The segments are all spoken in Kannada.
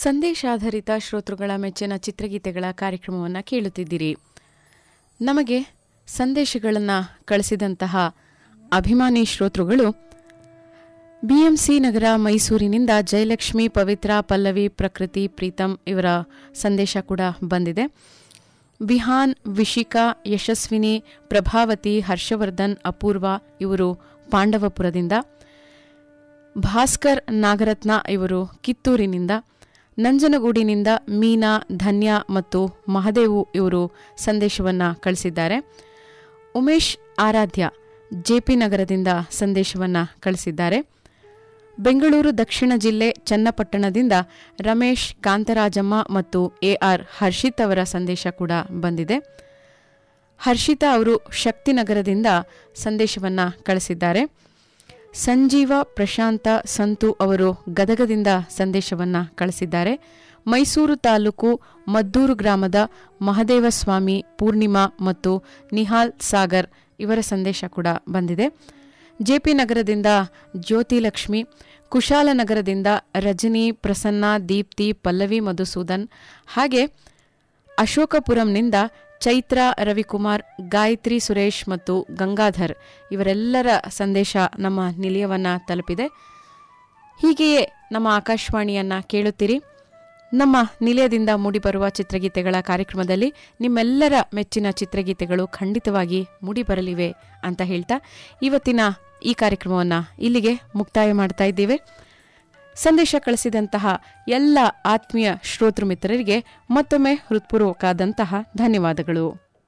ಸಂದೇಶಾಧಾರಿತ ಶ್ರೋತೃಗಳ ಮೆಚ್ಚಿನ ಚಿತ್ರಗೀತೆಗಳ ಕಾರ್ಯಕ್ರಮವನ್ನು ಕೇಳುತ್ತಿದ್ದೀರಿ ನಮಗೆ ಸಂದೇಶಗಳನ್ನು ಕಳಿಸಿದಂತಹ ಅಭಿಮಾನಿ ಶ್ರೋತೃಗಳು ಬಿಎಂಸಿ ನಗರ ಮೈಸೂರಿನಿಂದ ಜಯಲಕ್ಷ್ಮಿ ಪವಿತ್ರ ಪಲ್ಲವಿ ಪ್ರಕೃತಿ ಪ್ರೀತಂ ಇವರ ಸಂದೇಶ ಕೂಡ ಬಂದಿದೆ ವಿಹಾನ್ ವಿಶಿಕಾ ಯಶಸ್ವಿನಿ ಪ್ರಭಾವತಿ ಹರ್ಷವರ್ಧನ್ ಅಪೂರ್ವ ಇವರು ಪಾಂಡವಪುರದಿಂದ ಭಾಸ್ಕರ್ ನಾಗರತ್ನ ಇವರು ಕಿತ್ತೂರಿನಿಂದ ನಂಜನಗೂಡಿನಿಂದ ಮೀನಾ ಧನ್ಯ ಮತ್ತು ಮಹದೇವು ಇವರು ಸಂದೇಶವನ್ನು ಕಳಿಸಿದ್ದಾರೆ ಉಮೇಶ್ ಆರಾಧ್ಯ ಜೆಪಿ ನಗರದಿಂದ ಸಂದೇಶವನ್ನು ಕಳಿಸಿದ್ದಾರೆ ಬೆಂಗಳೂರು ದಕ್ಷಿಣ ಜಿಲ್ಲೆ ಚನ್ನಪಟ್ಟಣದಿಂದ ರಮೇಶ್ ಕಾಂತರಾಜಮ್ಮ ಮತ್ತು ಎಆರ್ ಹರ್ಷಿತ್ ಅವರ ಸಂದೇಶ ಕೂಡ ಬಂದಿದೆ ಹರ್ಷಿತಾ ಅವರು ಶಕ್ತಿನಗರದಿಂದ ಸಂದೇಶವನ್ನು ಕಳಿಸಿದ್ದಾರೆ ಸಂಜೀವ ಪ್ರಶಾಂತ ಸಂತು ಅವರು ಗದಗದಿಂದ ಸಂದೇಶವನ್ನು ಕಳಿಸಿದ್ದಾರೆ ಮೈಸೂರು ತಾಲೂಕು ಮದ್ದೂರು ಗ್ರಾಮದ ಮಹದೇವಸ್ವಾಮಿ ಪೂರ್ಣಿಮಾ ಮತ್ತು ನಿಹಾಲ್ ಸಾಗರ್ ಇವರ ಸಂದೇಶ ಕೂಡ ಬಂದಿದೆ ಜೆಪಿ ನಗರದಿಂದ ಜ್ಯೋತಿಲಕ್ಷ್ಮಿ ಕುಶಾಲನಗರದಿಂದ ರಜನಿ ಪ್ರಸನ್ನ ದೀಪ್ತಿ ಪಲ್ಲವಿ ಮಧುಸೂದನ್ ಹಾಗೆ ಅಶೋಕಪುರಂನಿಂದ ಚೈತ್ರ ರವಿಕುಮಾರ್ ಗಾಯತ್ರಿ ಸುರೇಶ್ ಮತ್ತು ಗಂಗಾಧರ್ ಇವರೆಲ್ಲರ ಸಂದೇಶ ನಮ್ಮ ನಿಲಯವನ್ನು ತಲುಪಿದೆ ಹೀಗೆಯೇ ನಮ್ಮ ಆಕಾಶವಾಣಿಯನ್ನು ಕೇಳುತ್ತೀರಿ ನಮ್ಮ ನಿಲಯದಿಂದ ಮೂಡಿಬರುವ ಚಿತ್ರಗೀತೆಗಳ ಕಾರ್ಯಕ್ರಮದಲ್ಲಿ ನಿಮ್ಮೆಲ್ಲರ ಮೆಚ್ಚಿನ ಚಿತ್ರಗೀತೆಗಳು ಖಂಡಿತವಾಗಿ ಮೂಡಿಬರಲಿವೆ ಅಂತ ಹೇಳ್ತಾ ಇವತ್ತಿನ ಈ ಕಾರ್ಯಕ್ರಮವನ್ನು ಇಲ್ಲಿಗೆ ಮುಕ್ತಾಯ ಮಾಡ್ತಾ ಇದ್ದೇವೆ ಸಂದೇಶ ಕಳಿಸಿದಂತಹ ಎಲ್ಲ ಆತ್ಮೀಯ ಶ್ರೋತೃ ಮಿತ್ರರಿಗೆ ಮತ್ತೊಮ್ಮೆ ಹೃತ್ಪೂರ್ವಕವಾದಂತಹ ಧನ್ಯವಾದಗಳು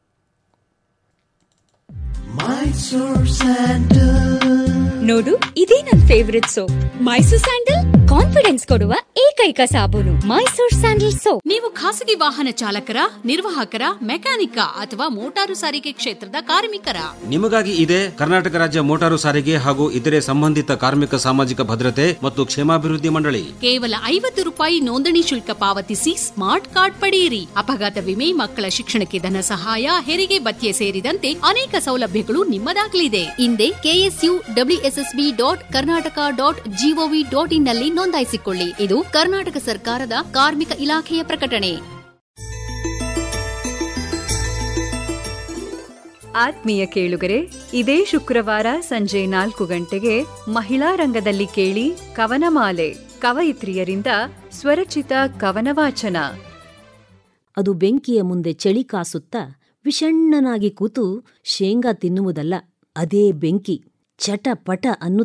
ನೋಡು ಇದೇ ನನ್ favourite soap Mysore sandal confidence ಕೊಡುವ ಏಕೈಕ ಸಾಬೂನು ಮೈಸೂರ್ ಸ್ಯಾಂಡಲ್ ಸೋಪ್ ನೀವು ಖಾಸಗಿ ವಾಹನ ಚಾಲಕರ ನಿರ್ವಾಹಕರ ಮೆಕ್ಯಾನಿಕ ಅಥವಾ ಮೋಟಾರು ಸಾರಿಗೆ ಕ್ಷೇತ್ರದ ಕಾರ್ಮಿಕರ ನಿಮಗಾಗಿ ಇದೆ ಕರ್ನಾಟಕ ರಾಜ್ಯ ಮೋಟಾರು ಸಾರಿಗೆ ಹಾಗೂ ಇತರೆ ಸಂಬಂಧಿತ ಕಾರ್ಮಿಕ ಸಾಮಾಜಿಕ ಭದ್ರತೆ ಮತ್ತು ಕ್ಷೇಮಾಭಿವೃದ್ಧಿ ಮಂಡಳಿ ಕೇವಲ ಐವತ್ತು ರೂಪಾಯಿ ನೋಂದಣಿ ಶುಲ್ಕ ಪಾವತಿಸಿ ಸ್ಮಾರ್ಟ್ ಕಾರ್ಡ್ ಪಡೆಯಿರಿ ಅಪಘಾತ ವಿಮೆ ಮಕ್ಕಳ ಶಿಕ್ಷಣಕ್ಕೆ ಧನ ಸಹಾಯ ಹೆರಿಗೆ ಭತ್ಯೆ ಸೇರಿದಂತೆ ಅನೇಕ ಸೌಲಭ್ಯಗಳು ನಿಮ್ಮದಾಗಲಿದೆ ಹಿಂದೆ KSU WSSB dot Karnataka dot GOV dot in ನಲ್ಲಿ ನೋಂದಾಯಿಸಿಕೊಳ್ಳಿ ಇದು ಕರ್ನಾಟಕ ಸರ್ಕಾರದ ಕಾರ್ಮಿಕ ಇಲಾಖೆಯ ಪ್ರಕಟಣೆ ಆತ್ಮೀಯ ಕೇಳುಗರೆ ಇದೇ ಶುಕ್ರವಾರ ಸಂಜೆ ನಾಲ್ಕು ಗಂಟೆಗೆ ಮಹಿಳಾ ರಂಗದಲ್ಲಿ ಕೇಳಿ ಕವನಮಾಲೆ ಕವಯಿತ್ರಿಯರಿಂದ ಸ್ವರಚಿತ ಕವನ ವಾಚನ ಅದು ಬೆಂಕಿಯ ಮುಂದೆ ಚಳಿ ಕಾಸುತ್ತಾ ವಿಷಣ್ಣನಾಗಿ ಕೂತು ಶೇಂಗಾ ತಿನ್ನುವುದಲ್ಲ ಅದೇ ಬೆಂಕಿ ಚಟ ಪಟ ಅನ್ನು